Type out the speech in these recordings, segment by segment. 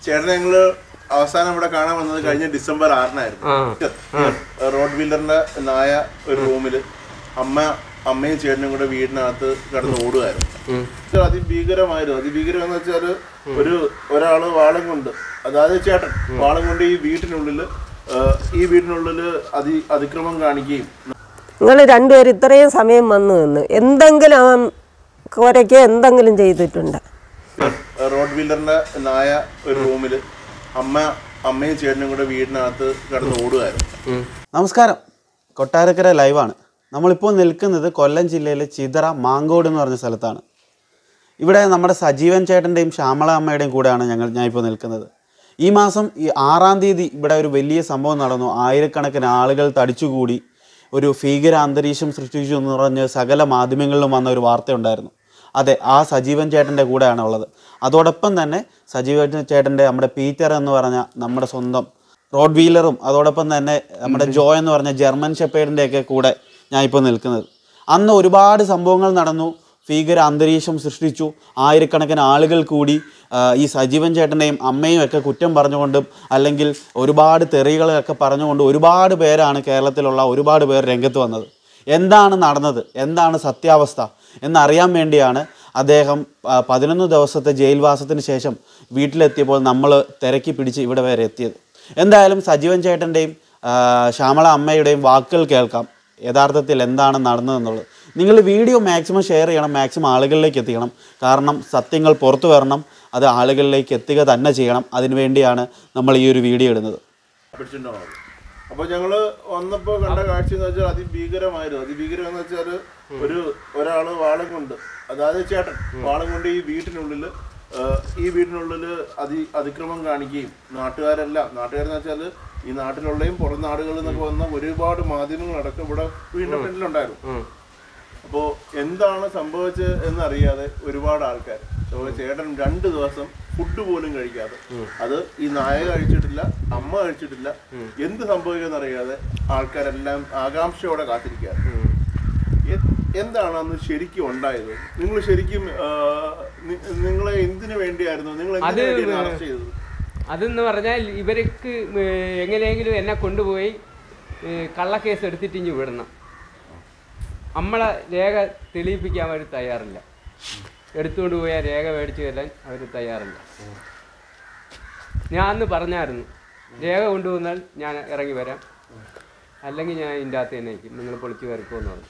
ചേട്ടനെ ഞങ്ങള് അവസാനം ഇവിടെ കാണാൻ വന്നത് കഴിഞ്ഞ ഡിസംബർ ആറിനായിരുന്നു ആ റോഡ് വീലറിന്റെ നായ ഒരു റൂമില് അമ്മ അമ്മയും ചേട്ടനും കൂടെ വീടിനകത്ത് കിടന്ന് ഓടുമായിരുന്നു ഉം. ഇത് അതിഭീകരമായിരുന്നു അതിഭീകരം എന്ന് വെച്ചാൽ ഒരു ഒരാള് വാളം കൊണ്ട് അതായത് ചേട്ടൻ വാളം കൊണ്ട് ഈ വീട്ടിനുള്ളില് ആ, ഈ വീടിനുള്ളില് അതി അതിക്രമം കാണിക്കുകയും നിങ്ങൾ രണ്ടുപേരും ഇത്രയും സമയം വന്നു നിന്ന് എന്തെങ്കിലും അവൻ കുരയ്ക്ക് എന്തെങ്കിലും ചെയ്തിട്ടുണ്ട് റോഡ് വീലറിന്റെ നായ ഒരു റൂമില് അമ്മ അമ്മയും ചേട്ടനും കൂടെ വീടിനകത്ത് കിടന്ന് ഓടുമായിരുന്നു ഉം. നമസ്കാരം കൊട്ടാരക്കര ലൈവാണ് നമ്മളിപ്പോൾ നിൽക്കുന്നത് കൊല്ലം ജില്ലയിലെ ചിതറ മാങ്കോട് എന്ന് പറഞ്ഞ സ്ഥലത്താണ് ഇവിടെ നമ്മുടെ സജീവൻ ചേട്ടൻ്റെയും ശ്യാമള അമ്മയുടെയും കൂടെയാണ് ഞങ്ങൾ ഞാൻ ഇപ്പോൾ നിൽക്കുന്നത് ഈ മാസം ഈ ആറാം തീയതി ഇവിടെ ഒരു വലിയ സംഭവം നടന്നു ആയിരക്കണക്കിന് ആളുകൾ തടിച്ചുകൂടി ഒരു ഭീകര അന്തരീക്ഷം സൃഷ്ടിച്ചു എന്ന് പറഞ്ഞ് സകല മാധ്യമങ്ങളിലും വന്ന ഒരു വാർത്തയുണ്ടായിരുന്നു അതെ ആ സജീവൻ ചേട്ടൻ്റെ കൂടെയാണ് ഉള്ളത് അതോടൊപ്പം തന്നെ സജീവൻ ചേട്ടൻ്റെ നമ്മുടെ പീറ്റർ എന്ന് പറഞ്ഞ നമ്മുടെ സ്വന്തം റോഡ് വീലറും അതോടൊപ്പം തന്നെ നമ്മുടെ ജോ എന്ന് പറഞ്ഞ ജർമ്മൻ ഷെപ്പേഡിൻ്റെ ഒക്കെ കൂടെ ഞാൻ ഇപ്പോൾ നിൽക്കുന്നത് അന്ന് ഒരുപാട് സംഭവങ്ങൾ നടന്നു ഭീകര അന്തരീക്ഷം സൃഷ്ടിച്ചു ആയിരക്കണക്കിന് ആളുകൾ കൂടി ആ, ഈ സജീവൻ ചേട്ടനെയും അമ്മയും ഒക്കെ കുറ്റം പറഞ്ഞുകൊണ്ടും അല്ലെങ്കിൽ ഒരുപാട് തെറികളൊക്കെ പറഞ്ഞുകൊണ്ട് ഒരുപാട് പേരാണ് കേരളത്തിലുള്ള ഒരുപാട് പേർ രംഗത്ത് വന്നത് എന്താണ് നടന്നത് എന്താണ് സത്യാവസ്ഥ എന്നറിയാൻ വേണ്ടിയാണ് അദ്ദേഹം ആ, പതിനൊന്ന് ദിവസത്തെ ജയിൽവാസത്തിന് ശേഷം വീട്ടിലെത്തിയപ്പോൾ നമ്മൾ തിരക്കി പിടിച്ച് ഇവിടെ വരെ എത്തിയത് എന്തായാലും സജീവൻ ചേട്ടൻ്റെയും ശ്യാമള അമ്മയുടെയും വാക്കുകൾ കേൾക്കാം യഥാർത്ഥത്തിൽ എന്താണ് നടന്നതെന്നുള്ളത് നിങ്ങൾ വീഡിയോ മാക്സിമം ഷെയർ ചെയ്യണം മാക്സിമം ആളുകളിലേക്ക് എത്തിക്കണം കാരണം സത്യങ്ങൾ പുറത്തു വരണം അത് ആളുകളിലേക്ക് എത്തുക തന്നെ ചെയ്യണം അതിനുവേണ്ടിയാണ് നമ്മൾ ഈ ഒരു വീഡിയോ ഇടുന്നത് പിടിച്ചിട്ടുണ്ടാവും അപ്പൊ ഞങ്ങള് വന്നപ്പോ കണ്ട കാഴ്ച എന്ന് വെച്ചാൽ അതിഭീകരമായിരുന്നു അതിഭീകരം എന്ന് വെച്ചാൽ ഒരു ഒരാള് വാളം കൊണ്ട് അതായത് ചേട്ടൻ വാളം കൊണ്ട് ഈ വീട്ടിനുള്ളില് ആ, ഈ വീടിനുള്ളില് അതി അതിക്രമം കാണിക്കുകയും നാട്ടുകാരെല്ലാം നാട്ടുകാരെന്ന് വെച്ചാൽ ഈ നാട്ടിലുള്ളയും പുറം നാടുകളിൽ നിന്നൊക്കെ വന്ന ഒരുപാട് മാധ്യമങ്ങളടക്കം ഇവിടെ വീടിന്റെ ഫ്രണ്ടിലുണ്ടായിരുന്നു ഉം. അപ്പോ എന്താണ് സംഭവിച്ചത് എന്നറിയാതെ ഒരുപാട് ആൾക്കാർ അപ്പോൾ ചേട്ടൻ രണ്ട് ദിവസം ഫുഡ് പോലും കഴിക്കാതെ അത് ഈ നായ കഴിച്ചിട്ടില്ല അമ്മ കഴിച്ചിട്ടില്ല എന്ത് സംഭവിക്കുമെന്ന് അറിയാതെ ആൾക്കാരെല്ലാം ആകാംക്ഷയോടെ കാത്തിരിക്കുക എന്താണ് അന്ന് ശരിക്കും ഉണ്ടായത് നിങ്ങൾ ശരിക്കും ആ, നി- നിങ്ങളെ എന്തിനു വേണ്ടിയായിരുന്നു നിങ്ങൾ എന്തിനു അത് വേണ്ടിയായിരുന്നു അറസ്റ്റ് ചെയ്തത് അതെന്ന് പറഞ്ഞാൽ ഇവർക്ക് ഏ, എങ്ങനെയെങ്കിലും എന്നെ കൊണ്ടുപോയി ഏ, കള്ളക്കേസ് എടുത്തിട്ട് ഇഞ്ഞ് വിടണം നമ്മളെ രേഖ തെളിയിപ്പിക്കാൻ അവർ തയ്യാറില്ല എടുത്തുകൊണ്ട് പോയ രേഖ മേടിച്ചു തരാൻ അവർ തയ്യാറില്ല ഞാൻ അന്ന് പറഞ്ഞായിരുന്നു രേഖ കൊണ്ടുവന്നാൽ ഞാൻ ഇറങ്ങി വരാം അല്ലെങ്കിൽ ഞാൻ ഇതിൻ്റെ അകത്ത് തന്നെ നിൽക്കും നിങ്ങൾ പൊളിച്ച് കയറിക്കോന്ന് പറഞ്ഞു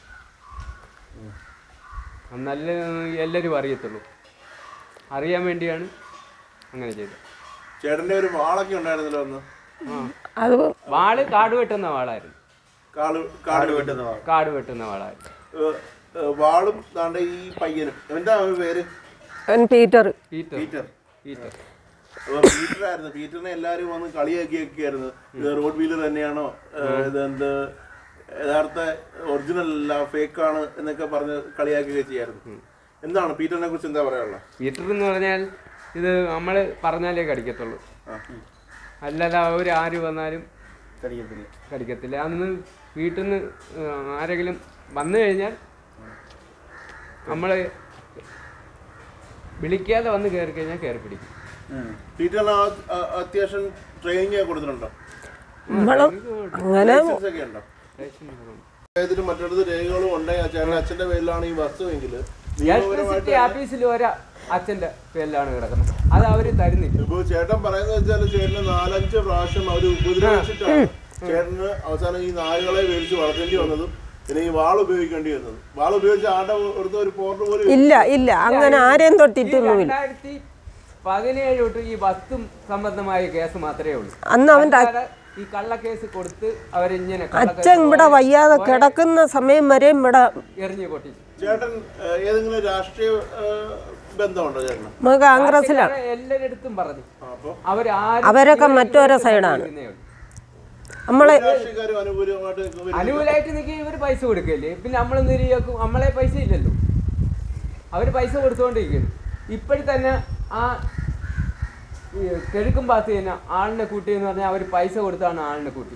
നല്ല എല്ലാവരും അറിയത്തുള്ളൂ അറിയാൻ വേണ്ടിയാണ് അങ്ങനെ ചെയ്തത് ചേട്ടന്റെ ഒരു വാളൊക്കെ ഉണ്ടായിരുന്നല്ലോ അന്ന് അത് വാള് കാട് വെട്ടുന്ന വാളായിരുന്നു കാട് കാട് വെട്ടുന്ന വാൾ കാട് വെട്ടുന്ന വാളായിരുന്നു ഏഹ്, ഏഹ്, വാളും താണ്ട ഈ പയ്യനും എന്താ അവന്റെ പേര് അവൻ പീറ്റർ പീറ്റർ പീറ്റർ പീറ്റർ അപ്പൊ പീറ്ററായിരുന്നു പീറ്ററിനെ എല്ലാരും വന്ന് കളിയാക്കിയൊക്കെയായിരുന്നു ഇത് റോഡ് വീലർ തന്നെയാണോ ഏഹ് ഇത് എന്ത് യഥാർത്ഥ ഒറിജിനൽ അല്ല ഫേക്ക് ആണ് എന്നൊക്കെ പറഞ്ഞ് കളിയാക്കുകയൊക്കെ ചെയ്യായിരുന്നു എന്താണ് പീറ്ററിനെ കുറിച്ച് എന്താ പറയാനുള്ളത് പീറ്റർ എന്ന് പറഞ്ഞാൽ ഇത് നമ്മൾ പറഞ്ഞാലേ കടിക്കത്തുള്ളൂ അല്ലാതെ അവർ ആര് വന്നാലും കടിക്കത്തില്ല അന്ന് വീട്ടിൽ നിന്ന് ആരെങ്കിലും വന്നു കഴിഞ്ഞാൽ നമ്മൾ വിളിക്കാതെ വന്ന് കയറി കഴിഞ്ഞാൽ കയറി പിടിക്കും പീറ്ററിന് ആ- ആ- അത്യാവശ്യം ട്രെയിനിങ് ഒക്കെ കൊടുത്തിട്ടുണ്ടോ നമ്മളും അങ്ങനെ ലൈസൻസ് ഒക്കെ ഉണ്ടോ പഞ്ചായത്തിലും മറ്റിടത്ത് രേഖകളും ഉണ്ടെങ്കിൽ ചേട്ടൻ അച്ഛന്റെ പേരിലാണ് ഈ വസ്തുവെങ്കിൽ ഇലക്ട്രിസിറ്റി ഓഫീസിൽ ഒരാ അച്ഛൻ്റെ പേരിലാണ് കിടക്കുന്നത് അത് അവർ തരുന്നില്ല ഇപ്പൊ ചേട്ടൻ പറയുന്നത് വെച്ചാൽ ചേട്ടന് നാലഞ്ച് പ്രാവശ്യം അവര് ഉപദ്രവിച്ചിട്ടാണ് ചേട്ടന് അവസാനം ഈ നായകളെ മേടിച്ച് വളർത്തേണ്ടി വന്നതും പിന്നെ ഈ വാൾ ഉപയോഗിക്കേണ്ടി വന്നത് വാൾ ഉപയോഗിച്ച് ആടെ ഒരു ഒരു പോർട്ട് പോലും ഇല്ല ഇല്ല അങ്ങനെ ആരെയും ഈ തൊട്ടിട്ടൊന്നുമില്ല രണ്ടായിരത്തി പതിനേഴ് തൊട്ട് ഈ വസ്തു സംബന്ധമായ കേസ് മാത്രമേ ഉള്ളൂ അന്ന് അവൻ്റെ അല്ലാതെ ഈ കള്ളക്കേസ് കൊടുത്ത് അവരിങ്ങനെ അച്ഛൻ ഇവിടെ വയ്യാതെ കിടക്കുന്ന സമയം വരെ ഇവിടെ എറിഞ്ഞു പൊട്ടിച്ചു ചേട്ടൻ ഏഹ്, ഏതെങ്കിലും രാഷ്ട്രീയ ഏഹ്, ബന്ധമുണ്ടോ ചേട്ടന് നമ്മൾ കോൺഗ്രസ്സിലാണ് എല്ലാരടുത്തും പറഞ്ഞു അപ്പൊ അവരാരും അവരൊക്കെ മറ്റോരോ സൈഡാണ് നമ്മളെ രാഷ്ട്രീയക്കാരും അനുകൂലമായിട്ട് നിൽക്കും. അനുകൂലമായിട്ട് നിൽക്കുക ഇവർ പൈസ കൊടുക്കല്ലേ പിന്നെ നമ്മൾ നിരീക്കും നമ്മളെ പൈസ ഇല്ലല്ലോ അവർ പൈസ കൊടുത്തുകൊണ്ടിരിക്കുന്നു ഇപ്പോഴും തന്നെ ആ ഈ കിഴക്കും ഭാഗത്ത് തന്നെ ആളിനെ കൂട്ടി എന്ന് പറഞ്ഞാൽ അവർ പൈസ കൊടുത്താണ് ആളിനെ കൂട്ടി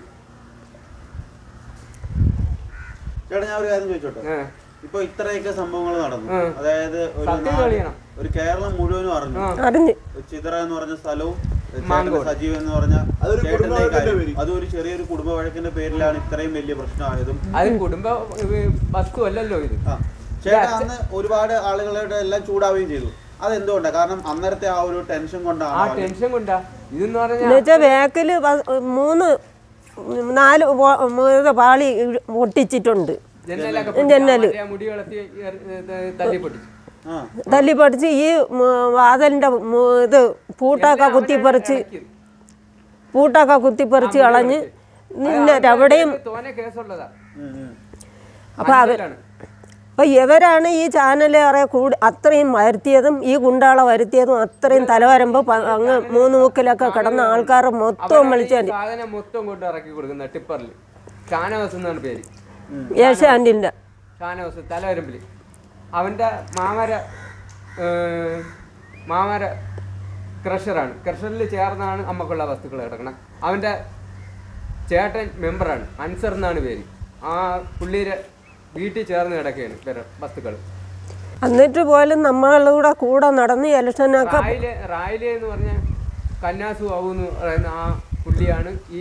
ചേട്ടാ ഞാൻ ഒരു കാര്യം ചോദിച്ചോട്ടെ ഏ. ഇപ്പൊ ഇത്രയൊക്കെ സംഭവങ്ങൾ നടന്നു ഉം. അതായത് ഒരു സത്യം നാട്- തെളിയണം. ഒരു കേരളം മുഴുവനും അറിഞ്ഞു ആ. അറിഞ്ഞ് ചിതറ എന്ന് പറഞ്ഞ സ്ഥലവും ചേട്ടന്റെ മാങ്കോട്. സജീവ് എന്ന് പറഞ്ഞ അതൊരു ചേട്ടന്റെ കുടുംബവഴക്കിന്റെ കാര്യം. പേര്. അതും ഒരു ചെറിയൊരു കുടുംബ വഴക്കിന്റെ പേരിലാണ് ഇത്രയും വലിയ പ്രശ്നമായതും അത് കുടുംബ ഏ, വസ്തു അല്ലല്ലോ ഇത് ആ. ചേട്ടൻ അന്ന് ഒരുപാട് ആളുകളുടെ എല്ലാം ചൂടാവുകയും ചെയ്തു അതെന്തുകൊണ്ടാണ് കാരണം അന്നേരത്തെ ആ ഒരു ടെൻഷൻ ആ കൊണ്ടാണ് ടെൻഷൻ കൊണ്ടാ ഇതെന്ന് പറഞ്ഞാൽ എന്നുവെച്ചാൽ ബാക്കിൽ മൂന്ന് നാല് വോ- മ് ഇത് പാളി ഇഴ് പൊട്ടിച്ചിട്ടുണ്ട് ജനലൊക്കെ ജനല്. പൊട്ടിച്ച് ആ മുടി വളർത്തി തല്ലി പൊട്ടിച്ചു ആ തല്ലി പഠിച്ച് ഈ മ് വാതിലിൻ്റെ മ് ഇത് പൂട്ടൊക്കെ കുത്തിപ്പറിച്ച് പൂട്ടൊക്കെ കുത്തിപ്പറിച്ച് കളഞ്ഞ് നിന്നെ അവിടെയും തോനെ കേസുള്ളതാ ഉം, ഉം. അപ്പം അവർ അതിലാണ്. അപ്പം ഇവരാണ് ഈ ചാനലേറെ കൂടി അത്രയും വരുത്തിയതും ഈ ഗുണ്ടാളെ വരുത്തിയതും അത്രയും തലവരമ്പ് അങ്ങ് മൂന്ന് മൂക്കിലൊക്കെ കിടന്ന ആൾക്കാരെ മൊത്തം അവരാണ് ഈ വിളിച്ചാൽ സാധനം മൊത്തം കൊണ്ട് ഇറക്കി കൊടുക്കുന്ന ടിപ്പറിൽ ഷാനവാസ് എന്നാണ് പേര് ഏഷ്യാൻറ്റിൻ്റെ ഷാനവാസ് തലവരമ്പിൽ അവൻ്റെ മാമര ഏ, മാമര ക്രഷറാണ് ക്രഷറിൽ ചേർന്നാണ് അമ്മക്കുള്ള വസ്തുക്കൾ കിടക്കണം അവൻ്റെ ചേട്ടൻ മെമ്പറാണ് അൻസർ എന്നാണ് പേര് ആ പുള്ളിയുടെ വീട്ടിൽ ചേർന്ന് കിടക്കുകയാണ് ഇവരുടെ വസ്തുക്കൾ എന്നിട്ട് പോലും നമ്മളുടെ കൂടെ കൂടെ നടന്ന് ഇലക്ഷനൊക്കെ റായിലെ റായിലെ എന്ന് പറഞ്ഞ കന്യാസു ആവു എന്ന് പറയുന്ന ആ പുള്ളിയാണ് ഈ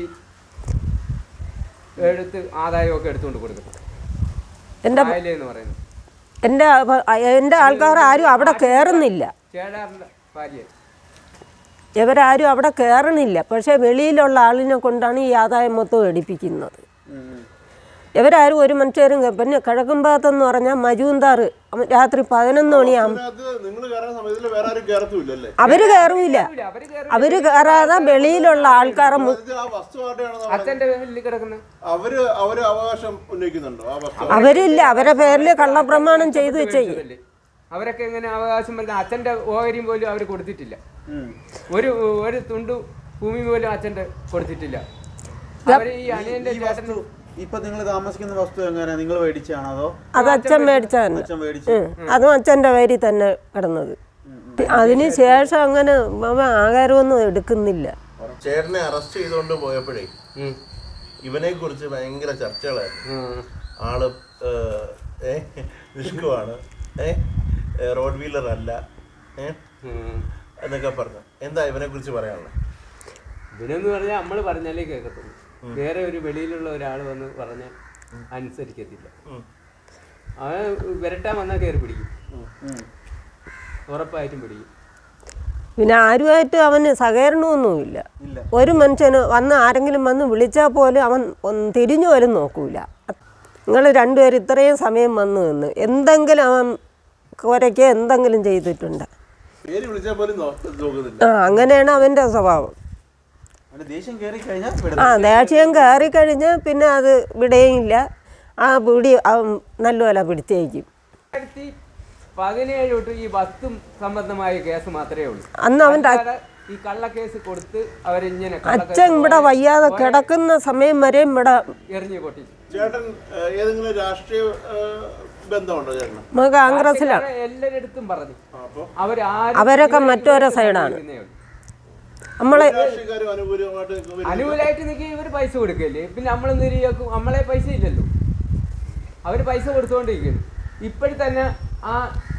എടുത്ത് ആദായമൊക്കെ എടുത്തുകൊണ്ട് കൊടുക്കുന്നത് എൻ്റെ റായിലെ എന്ന് പറയുന്നത് എൻ്റെ അപ്പ- എൻ്റെ ആൾക്കാർ ആരും അവിടെ കയറുന്നില്ല ചേടാറിൻ്റെ ഭാര്യ ഇവരാരും അവിടെ കയറണില്ല പക്ഷേ വെളിയിലുള്ള ആളിനെ കൊണ്ടാണ് ഈ ആദായം മൊത്തം എടുപ്പിക്കുന്നത് ഉം, ഉം. ഇവരാരും ഒരു മനുഷ്യരും കേ- പിന്നെ കിഴക്കുംഭാഗത്തെന്ന് പറഞ്ഞാൽ മജൂന്താർ അവൻ രാത്രി പതിനൊന്ന് മണിയാകും അതിനകത്ത് നിങ്ങൾ കയറുന്ന സമയത്തിൽ വേറെ ആരും കയറത്തുമില്ലല്ലേ അവർ കയറൂല അവര് കയറി അവർ കയറാതെ വെളിയിലുള്ള ആൾക്കാരെ മു- അതായത് ആ വസ്തു ആരുടെയാണെന്ന് പറയുന്നത് അച്ഛൻ്റെ പേരിൽ കിടക്കുന്ന അവര് അവര് അവകാശം ഉന്നയിക്കുന്നുണ്ടോ ആ വസ്തു അവരില്ല അവരെ പേരിൽ കള്ളപ്രമാണം ചെയ്തു ചെയ്യും ഇതല്ലേ? അവരൊക്കെ എങ്ങനെ അവകാശം വരുന്ന അച്ഛൻ്റെ ഓഹരിയും പോലും അവർ കൊടുത്തിട്ടില്ല ഉം. ഒരു ഒരു തുണ്ടു ഭൂമി പോലും അച്ഛൻ്റെ കൊടുത്തിട്ടില്ല അവര് ഈ അനിയന്റെ ഈ ചേട്ടൻ വസ്തു ഇപ്പൊ നിങ്ങൾ താമസിക്കുന്ന വസ്തു എങ്ങനെയാ നിങ്ങൾ മേടിച്ചാണോ അതോ അത് അച്ഛൻ മേടിച്ചാണ് അച്ഛൻ മേടിച്ചു അതും അച്ഛൻ്റെ പേരിൽ തന്നെ കിടന്നത് അതിന് ശേഷം അങ്ങനെ അവൻ ആഹാരമൊന്നും എടുക്കുന്നില്ല ചേട്ടനെ അറസ്റ്റ് ചെയ്തുകൊണ്ട് പോയപ്പോഴേ ഉം. ഇവനെ കുറിച്ച് ഭയങ്കര ചർച്ചകളായിരുന്നു ഉം. ആള് ഏഹ്, ഏ നിഷ്കുവാണ് ഏ റോഡ് വീലർ അല്ല ഏ ഉം. എന്നൊക്കെ പറഞ്ഞു എന്താ ഇവനെ കുറിച്ച് പറയാനുള്ളത് ഇവനെന്ന് പറഞ്ഞാൽ നമ്മൾ പറഞ്ഞാലേ കേൾക്കത്തുള്ളൂ വേറെ ഒരു വെളിയിലുള്ള ഒരാൾ വന്ന് പറഞ്ഞാൽ അനുസരിക്കത്തില്ല ഉം. അവൻ വിരട്ടാൻ വന്നാൽ കയറി പിടിക്കും ഉം. ഉറപ്പായിട്ടും പിടിക്കും പിന്നെ ആരുമായിട്ട് അവന് സഹകരണമൊന്നുമില്ല ഇല്ല ഒരു മനുഷ്യന് വന്ന് ആരെങ്കിലും വന്ന് വിളിച്ചാൽ പോലും അവൻ ഒന്ന് തിരിഞ്ഞു പോലും നോക്കൂല നിങ്ങൾ രണ്ടുപേരും ഇത്രയും സമയം വന്നു നിന്ന് എന്തെങ്കിലും അവൻ കുരയ്ക്ക് എന്തെങ്കിലും ചെയ്തിട്ടുണ്ട് പേര് വിളിച്ചാൽ പോലും നോ- നോക്കുന്നില്ല ആ അങ്ങനെയാണ് അവൻ്റെ സ്വഭാവം അവന്റെ ദേഷ്യം കയറി കഴിഞ്ഞാൽ ആ ദേഷ്യം കയറി കഴിഞ്ഞാൽ പിന്നെ അത് വിടുകയില്ല ആ പിടി അവൻ നല്ലപോലെ പിടിച്ചേക്കും രണ്ടായിരത്തി പതിനേഴ് തൊട്ട് ഈ വസ്തു സംബന്ധമായ കേസ് മാത്രമേ ഉള്ളൂ അന്ന് അവൻ്റെ അല്ലാതെ ഈ കള്ളക്കേസ് കൊടുത്ത് അവരിങ്ങനെ കള്ളക്കേസ് അച്ഛൻ ഇവിടെ വയ്യാതെ കിടക്കുന്ന സമയം വരെയും ഇവിടെ എറിഞ്ഞു പൊട്ടിച്ചു ചേട്ടൻ ഏഹ്, ഏതെങ്കിലും രാഷ്ട്രീയ ഏഹ്, ബന്ധമുണ്ടോ ചേട്ടന് നമ്മൾ കോൺഗ്രസ്സിലാണ് എല്ലാരടുത്തും പറഞ്ഞു അപ്പൊ അവരാരും അവരൊക്കെ മറ്റോരോ സൈഡാണ് നമ്മളെ രാഷ്ട്രീയക്കാരും അനുകൂലമായിട്ട് നിൽക്കും. അനുകൂലമായിട്ട് നിൽക്കി ഇവർ പൈസ കൊടുക്കല്ലേ പിന്നെ നമ്മൾ നിരീക്കും നമ്മളെ പൈസ ഇല്ലല്ലോ അവർ പൈസ കൊടുത്തുകൊണ്ടിരിക്കുന്നു ഇപ്പോഴും തന്നെ ആ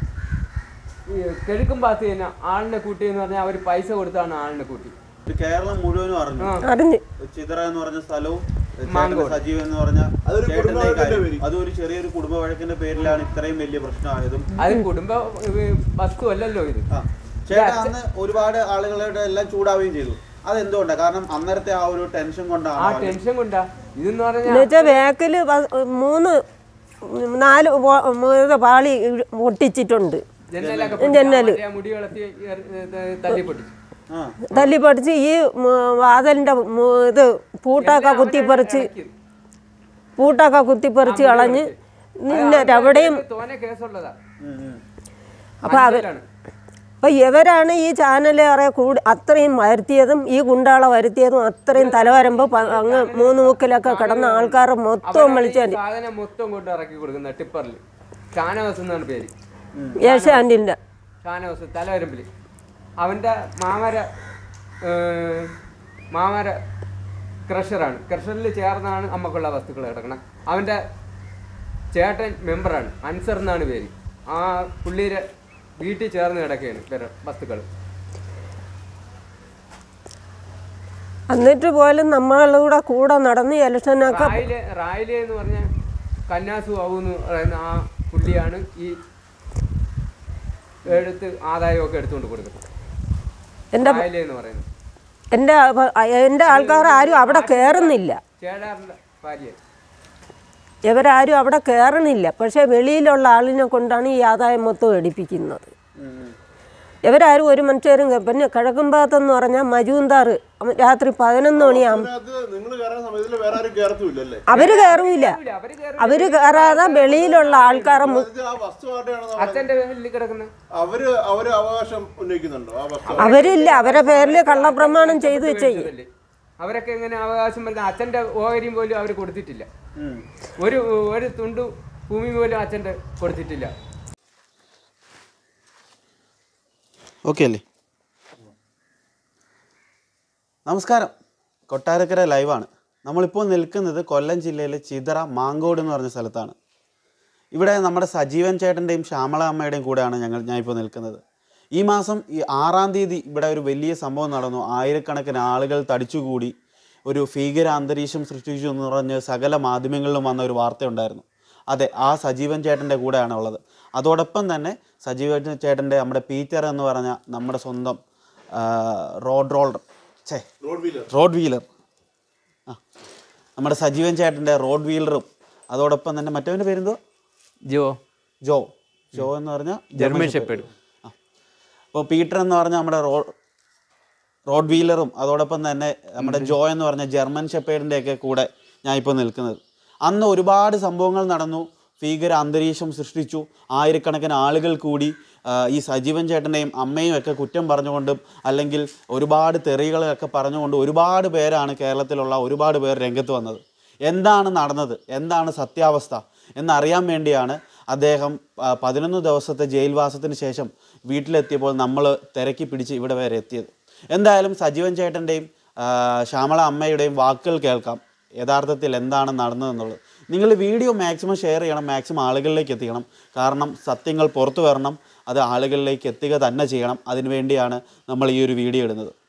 ഈ കിഴക്കും ഭാഗത്ത് തന്നെ ആളിനെ കൂട്ടി എന്ന് പറഞ്ഞാൽ അവർ പൈസ കൊടുത്താണ് ആളിനെ കൂട്ടി ഇത് കേരളം മുഴുവനും അറിഞ്ഞു ആ. അറിഞ്ഞ് ചിതറ എന്ന് പറഞ്ഞ സ്ഥലവും ചേട്ടന്റെ മാങ്കോട്. സജീവ് എന്ന് പറഞ്ഞ അതൊരു ചേട്ടന്റെ കുടുംബ വഴക്കിന്റെ കാര്യം. പേര്. അതും ഒരു ചെറിയൊരു കുടുംബ വഴക്കിന്റെ പേരിലാണ് ഇത്രയും വലിയ പ്രശ്നമായതും അത് കുടുംബ ഏ, വസ്തു അല്ലല്ലോ ഇത് ആ ചേട്ടൻ അന്ന് ഒരുപാട് ആളുകളുടെ എല്ലാം ചൂടാവുകയും ചെയ്തു അതെന്തുകൊണ്ടാണ് കാരണം അന്നേരത്തെ ആ ഒരു ടെൻഷൻ ആ കൊണ്ടാണ് ടെൻഷൻ കൊണ്ടാ ഇതെന്ന് പറഞ്ഞാൽ എന്നുവെച്ചാൽ ബാക്കിൽ മൂന്ന് നാല് വോ- മ് ഇത് പാളി ഇഴ് പൊട്ടിച്ചിട്ടുണ്ട് ജനലൊക്കെ ജനല്. പൊട്ടിച്ച് ആ മുടി വളർത്തി തല്ലി പൊട്ടിച്ചു ആ തല്ലി പഠിച്ച് ഈ മ് വാതിലിൻ്റെ മ് ഇത് പൂട്ടൊക്കെ കുത്തിപ്പറിച്ച് പൂട്ടൊക്കെ കുത്തിപ്പറിച്ച് കളഞ്ഞ് നിന്നെ അവിടെയും തോനെ കേസുള്ളതാ ഉം, ഉം. അപ്പോൾ അവർ അതിലാണ്. അപ്പം ഇവരാണ് ഈ ചാനലേറെ കൂടി അത്രയും വരുത്തിയതും ഈ ഗുണ്ടാളെ വരുത്തിയതും അത്രയും തലവരമ്പ് അങ്ങ് മൂന്ന് മൂക്കിലൊക്കെ കിടന്ന ആൾക്കാരെ മൊത്തം അവരാണ് ഈ വിളിച്ചാൽ സാധനം മൊത്തം കൊണ്ട് ഇറക്കി കൊടുക്കുന്ന ടിപ്പറിൽ ഷാനവാസ് എന്നാണ് പേര് ഏഷ്യാൻറ്റിൻ്റെ ഷാനവാസ് തലവരമ്പിൽ അവൻ്റെ മാമര ഏ, മാമര ക്രഷറാണ് ക്രഷറിൽ ചേർന്നാണ് അമ്മക്കുള്ള വസ്തുക്കൾ കിടക്കണം അവൻ്റെ ചേട്ടൻ മെമ്പറാണ് അൻസർ എന്നാണ് പേര് ആ പുള്ളിയുടെ വീട്ടിൽ ചേർന്ന് കിടക്കുകയാണ് ഇവരുടെ വസ്തുക്കൾ എന്നിട്ട് പോലും നമ്മളുടെ കൂടെ നടന്ന് ഇലക്ഷനൊക്കെ റായിലെ റായിലെ എന്ന് പറഞ്ഞ കന്യാസു ആവു എന്ന് പറയുന്ന ആ പുള്ളിയാണ് ഈ എടുത്ത് ആദായമൊക്കെ എടുത്തുകൊണ്ട് കൊടുക്കുന്നത് എൻ്റെ റായിലെ എന്ന് പറയുന്നത് എൻ്റെ എൻ്റെ ആൾക്കാർ ആരും അവിടെ കയറുന്നില്ല ചേടാറിൻ്റെ ഭാര്യ ഇവരാരും അവിടെ കയറണില്ല പക്ഷേ വെളിയിലുള്ള ആളിനെ കൊണ്ടാണ് ഈ ആദായം മൊത്തം എടുപ്പിക്കുന്നത് ഇവരാരും ഒരു മനുഷ്യരും കേ- പിന്നെ കിഴക്കുംഭാഗത്തെന്ന് പറഞ്ഞാൽ മജൂന്താർ രാത്രി പതിനൊന്ന് മണിയാകും അതിനകത്ത് നിങ്ങൾ കയറുന്ന സമയത്തിൽ വേറെ ആരും കയറത്തുമില്ലല്ലേ അവർ കയറൂല അവര് കയറി അവർ കയറാതെ വെളിയിലുള്ള ആൾക്കാരെ മു- ഇത് ആ വസ്തു ആരുടെയാണെന്ന് അച്ഛൻ്റെ പേരിൽ കിടക്കുന്നത് അവര് അവര് അവകാശം ഉന്നയിക്കുന്നുണ്ടോ ആ വസ്തു അവരില്ല അവരെ പേരിൽ കള്ളപ്രമാണം ചെയ്തു വെച്ചേ അവരൊക്കെ എങ്ങനെ അവകാശം വരുന്ന അച്ഛൻ്റെ ഓഹരിയും പോലും അവർ കൊടുത്തിട്ടില്ല ഒരു ഒരു തുണ്ടു ഭൂമി പോലും അച്ഛൻ്റെ കൊടുത്തിട്ടില്ല ഓക്കെ അല്ലേ നമസ്കാരം കൊട്ടാരക്കര ലൈവാണ് നമ്മളിപ്പോൾ നിൽക്കുന്നത് കൊല്ലം ജില്ലയിലെ ചിതറ മാങ്കോട് എന്ന് പറഞ്ഞ സ്ഥലത്താണ് ഇവിടെ നമ്മുടെ സജീവൻ ചേട്ടൻ്റെയും ശ്യാമള അമ്മയുടെയും കൂടെയാണ് ഞങ്ങൾ ഞാൻ ഇപ്പോൾ നിൽക്കുന്നത് ഈ മാസം ഈ ആറാം തീയതി ഇവിടെ ഒരു വലിയ സംഭവം നടന്നു ആയിരക്കണക്കിന് ആളുകൾ തടിച്ചുകൂടി ഒരു ഭീകര അന്തരീക്ഷം സൃഷ്ടിച്ചു എന്ന് പറഞ്ഞ് സകല മാധ്യമങ്ങളിലും വന്ന ഒരു വാർത്തയുണ്ടായിരുന്നു അതെ ആ സജീവൻ ചേട്ടൻ്റെ കൂടെയാണ് ഉള്ളത് അതോടൊപ്പം തന്നെ സജീവൻ ചേട്ടൻ്റെ നമ്മുടെ പീറ്റർ എന്ന് പറഞ്ഞ നമ്മുടെ സ്വന്തം ആ, റോഡ് റോളർ ഛേ റോഡ് വീലർ റോഡ് വീലർ ആ നമ്മുടെ സജീവൻ ചേട്ടൻ്റെ റോഡ് വീലറും അതോടൊപ്പം തന്നെ മറ്റവൻ്റെ പേരെന്തോ ജോ ജോ ജോ എന്ന് പറഞ്ഞാൽ ജർമ്മൻ ഷെപ്പേഡ് ആ അപ്പോൾ പീറ്റർ എന്ന് പറഞ്ഞ നമ്മുടെ റോ റോഡ് വീലറും അതോടൊപ്പം തന്നെ നമ്മുടെ ജോ എന്ന് പറഞ്ഞ ജർമ്മൻ ഷെപ്പേഡിൻ്റെ ഒക്കെ കൂടെ ഞാൻ ഇപ്പോൾ നിൽക്കുന്നത് അന്ന് ഒരുപാട് സംഭവങ്ങൾ നടന്നു ഭീകര അന്തരീക്ഷം സൃഷ്ടിച്ചു ആയിരക്കണക്കിന് ആളുകൾ കൂടി ആ, ഈ സജീവൻ ചേട്ടനെയും അമ്മയും ഒക്കെ കുറ്റം പറഞ്ഞുകൊണ്ടും അല്ലെങ്കിൽ ഒരുപാട് തെറികളൊക്കെ പറഞ്ഞുകൊണ്ട് ഒരുപാട് പേരാണ് കേരളത്തിലുള്ള ഒരുപാട് പേർ രംഗത്ത് വന്നത് എന്താണ് നടന്നത് എന്താണ് സത്യാവസ്ഥ എന്നറിയാൻ വേണ്ടിയാണ് അദ്ദേഹം ആ, പതിനൊന്ന് ദിവസത്തെ ജയിൽവാസത്തിന് ശേഷം വീട്ടിലെത്തിയപ്പോൾ നമ്മൾ തിരക്കി പിടിച്ച് ഇവിടെ വരെ എത്തിയത് എന്തായാലും സജീവൻ ചേട്ടൻ്റെയും ആ, ശ്യാമള അമ്മയുടെയും വാക്കുകൾ കേൾക്കാം യഥാർത്ഥത്തിൽ എന്താണ് നടന്നതെന്നുള്ളത് നിങ്ങൾ വീഡിയോ മാക്സിമം ഷെയർ ചെയ്യണം മാക്സിമം ആളുകളിലേക്ക് എത്തിക്കണം കാരണം സത്യങ്ങൾ പുറത്തു വരണം അത് ആളുകളിലേക്ക് എത്തുക തന്നെ ചെയ്യണം അതിനുവേണ്ടിയാണ് നമ്മൾ ഈ ഒരു വീഡിയോ ഇടുന്നത്